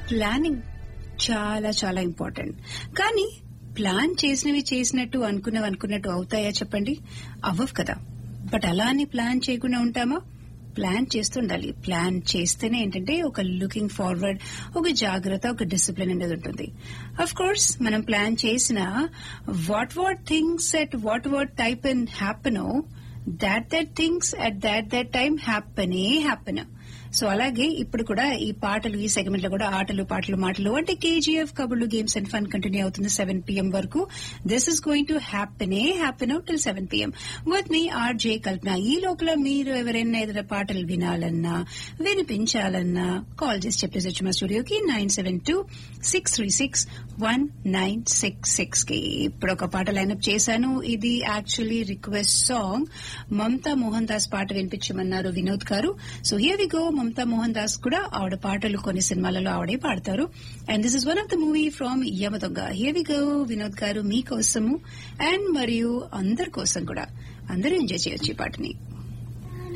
planning చాలా చాలా important కానీ ప్లాన్ చేసినవి చేసినట్టు అనుకున్నవి అనుకున్నట్టు అవుతాయా చెప్పండి అవ్వవు కదా బట్ అలా అని ప్లాన్ చేయకుండా ఉంటామా ప్లాన్ చేస్తుండాలి ప్లాన్ చేస్తేనే ఏంటంటే ఒక లుకింగ్ ఫార్వర్డ్ ఒక జాగ్రత్త ఒక డిసిప్లిన్ అనేది ఉంటుంది అఫ్ కోర్స్ మనం ప్లాన్ చేసిన what what things at what what type in happen that that things at that that time happen happen so అలాగే ఇప్పుడు కూడా ఈ పాటలు ఈ సెగ్మెంట్ లో కూడా ఆటలు పాటలు మాటలు అంటే కేజీఎఫ్ కబుర్లు గేమ్స్ అండ్ ఫన్ కంటిన్యూ అవుతుంది సెవెన్ పిఎం వరకు this is going to happen happen out till seven PM with me R J Kalpana ఈ లోపల మీరు ఎవరైనా ఏదైనా పాటలు వినాలన్నా వినిపించాలన్నా కాల్ చేసి చెప్పేసి మా స్టూడియోకి nine seven two six three six one nine six six కి ఇప్పుడు ఒక పాట లైనప్ చేశాను ఇది actually request song Mamta Mohan Das పాట వినిపించమన్నారు Vinod garu so here we go Mamta Mohan Das కూడా ఆవిడ పాటలు కొన్ని సినిమాలలో ఆవిడే పాడతారు and this is one of the movie from Yamadonga here we go Vinod garu మీకోసము అండ్ మరియు అందరి కోసం కూడా అందరూ ఎంజాయ్ చేయొచ్చు ఈ పాటని